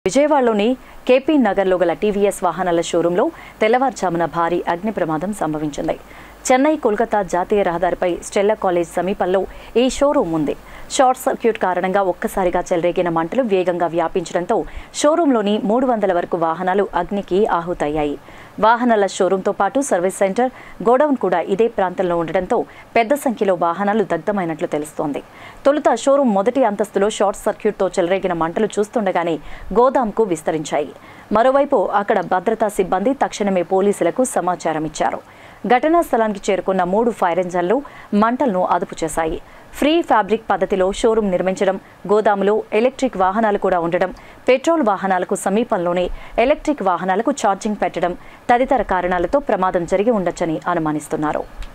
విజయవాడలోని కేపీ నగర్లో గల టీవీఎస్ వాహనాల షోరూంలో తెల్లవారుజామున భారీ అగ్ని ప్రమాదం సంభవించింది చెన్నై కోల్కతా జాతీయ రహదారిపై స్టెల్లా కాలేజ్ సమీపంలో ఈ షోరూం ఉంది షార్ట్ సర్క్యూట్ కారణంగా ఒక్కసారిగా చెలరేగిన మంటలు వేగంగా వ్యాపించడంతో షోరూంలోని మూడు వందల వరకు వాహనాలు అగ్నికి ఆహుతయ్యాయి వాహనాల షోరూంతో పాటు సర్వీస్ సెంటర్ గోడౌన్ కూడా ఇదే ప్రాంతంలో ఉండడంతో పెద్ద సంఖ్యలో వాహనాలు దగ్ధమైనట్లు తెలుస్తోంది తొలుత షోరూం మొదటి అంతస్తులో షార్ట్ సర్క్యూట్తో చెలరేగిన మంటలు చూస్తుండగానే గోదాంకు విస్తరించాయి మరోవైపు అక్కడ భద్రతా సిబ్బంది తక్షణమే పోలీసులకు సమాచారం ఇచ్చారు ఘటనా స్థలానికి చేరుకున్న మూడు ఫైర్ ఇంజన్లు మంటలను అదుపు చేశాయి ఫ్రీ ఫ్యాబ్రిక్ పద్ధతిలో షోరూం నిర్మించడం గోదాములో ఎలక్ట్రిక్ వాహనాలు కూడా ఉండడం పెట్రోల్ వాహనాలకు సమీపంలోనే ఎలక్ట్రిక్ వాహనాలకు ఛార్జింగ్ పెట్టడం తదితర కారణాలతో ప్రమాదం జరిగి ఉండొచ్చని అనుమానిస్తున్నారు